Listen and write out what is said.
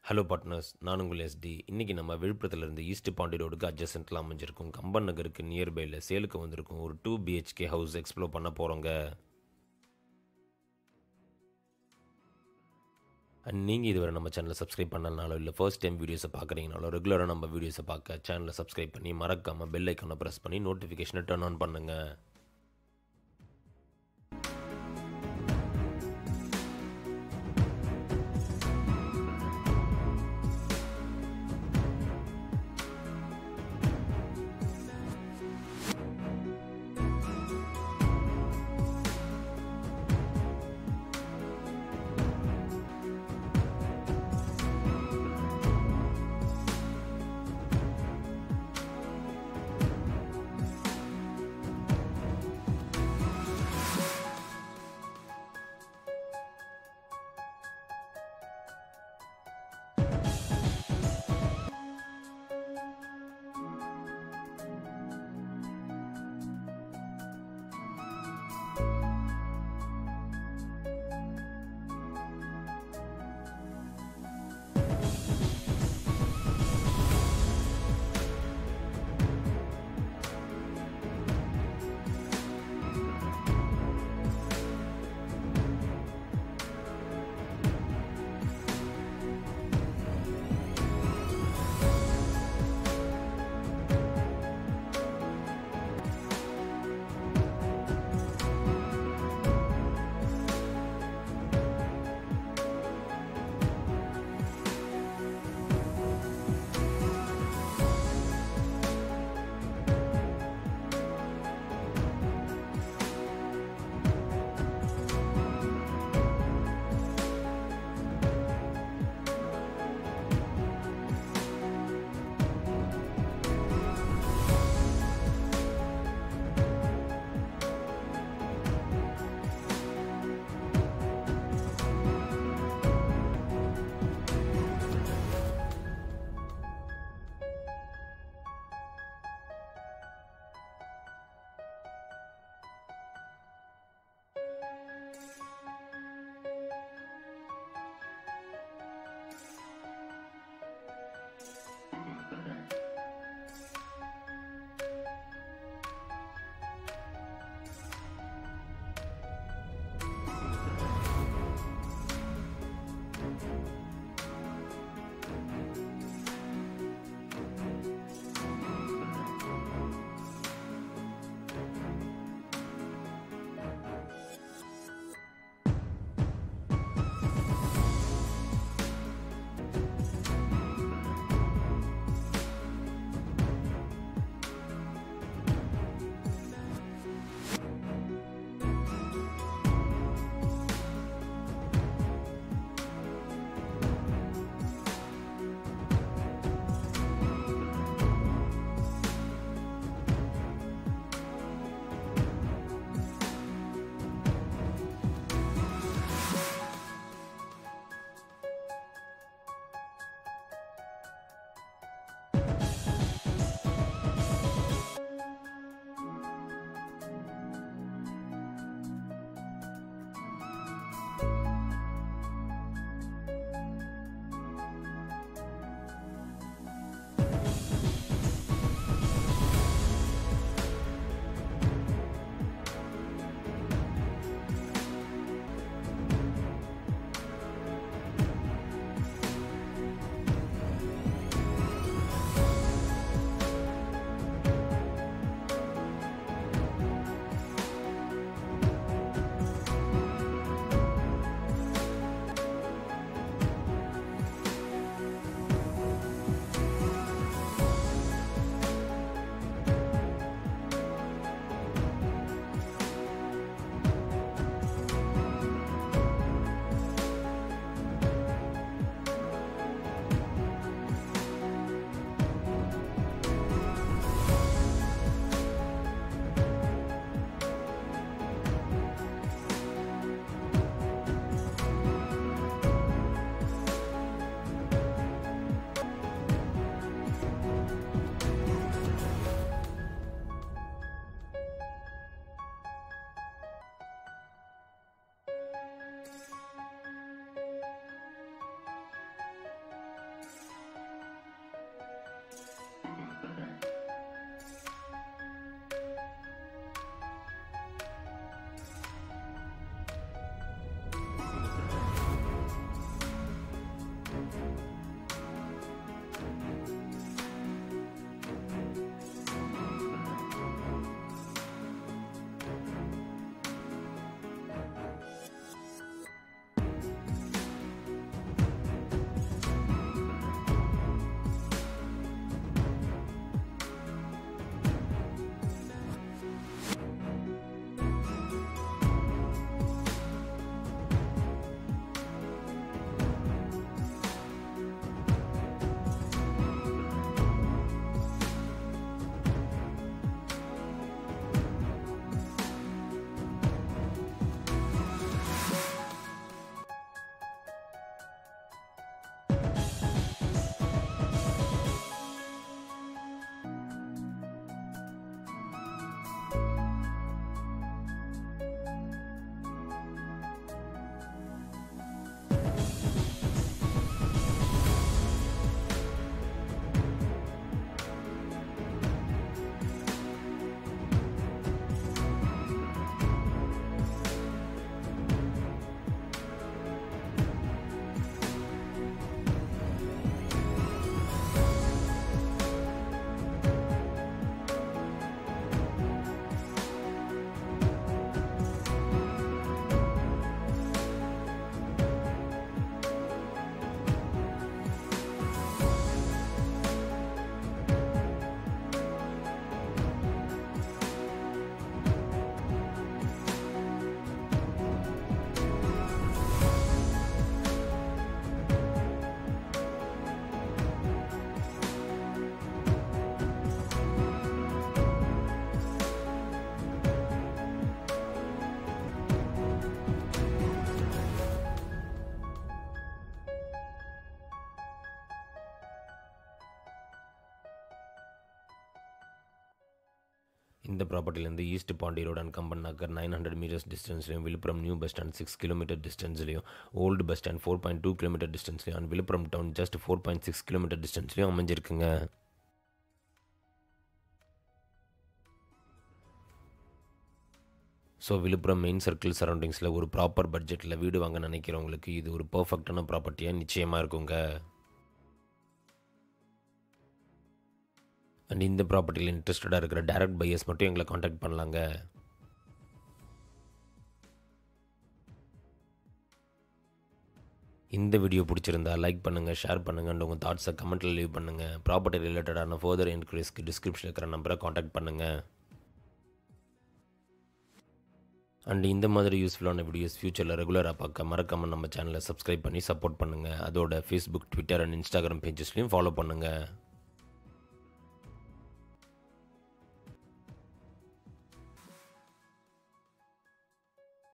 hello partners நான் உங்கள் ST இன்றைக்கி நம்ம விழுப்புரத்துலேருந்து ஈஸ்ட் பாண்டி ரோடுக்கு அட்ஜசன்ட்டில் அமைஞ்சிருக்கும் கம்பன் நகருக்கு நியர்பையில் சேலுக்கு வந்திருக்கும் ஒரு டூ பிஹெச்கே ஹவுஸ் எக்ஸ்ப்ளோர் பண்ண போகிறோங்க அண்ட் நீங்கள் இதுவரை நம்ம சேனலை சப்ஸ்கிரைப் பண்ணலனாலோ இல்லை ஃபர்ஸ்ட் டைம் வீடியோஸை பார்க்குறீங்கனாலோ ரெகுலராக நம்ம வீடியோஸை பார்க்க சேனலை சப்ஸ்கிரைப் பண்ணி மறக்காமல் பெல் ஐக்கானை ப்ரெஸ் பண்ணி நோட்டிஃபிகேஷனை டர்ன் ஆன் பண்ணுங்கள் இந்த ப்ராப்பர்ட்டிலேருந்து east Pondy road and Kamban Nagar nine hundred metres டிஸ்டன்ஸ்லையும் Villupuram new bus stand six kilometre டிஸ்டன்ஸ்லையும் old bus stand four point two kilometre டிஸ்டன்ஸ்லையும் and Villupuram town just four point six kilometre டிஸ்டன்ஸ்லையும் அமைஞ்சிருக்குங்க ஸோ விழுப்புரம் மெயின் சர்க்கிள் சரௌண்டிங்ஸில் ஒரு ப்ராப்பர் பட்ஜெட்டில் வீடு வாங்க நினைக்கிறவங்களுக்கு இது ஒரு பர்ஃபெக்டான ப்ராப்பர்ட்டியாக நிச்சயமாக இருக்குங்க அண்ட் இந்த ப்ராப்பர்ட்டியில் இன்ட்ரெஸ்டடாக இருக்கிற டேரக்ட் பையர்ஸ் மட்டும் எங்களை காண்டாக்ட் பண்ணலாங்க இந்த வீடியோ பிடிச்சிருந்தா லைக் பண்ணுங்கள் ஷேர் பண்ணுங்கள் அண்ட் உங்கள் தாட்ஸை கமெண்ட்டில் லீவ் பண்ணுங்கள் ப்ராப்பர்ட்டி ரிலேட்டடான ஃபர்தர் என்கொயரிஸ்க்கு டிஸ்கிரிப்ஷனில் இருக்கிற நம்பரை காண்டாக்ட் பண்ணுங்கள் அண்ட் இந்த மாதிரி யூஸ்ஃபுல்லான வீடியோஸ் ஃப்யூச்சரில் ரெகுலராக பார்க்க மறக்காமல் நம்ம சேனலை சப்ஸ்கிரைப் பண்ணி சப்போர்ட் பண்ணுங்கள் அதோட ஃபேஸ்புக் ட்விட்டர் அண்ட் இன்ஸ்டாகிராம் பேஜஸ்லையும் ஃபாலோ பண்ணுங்கள்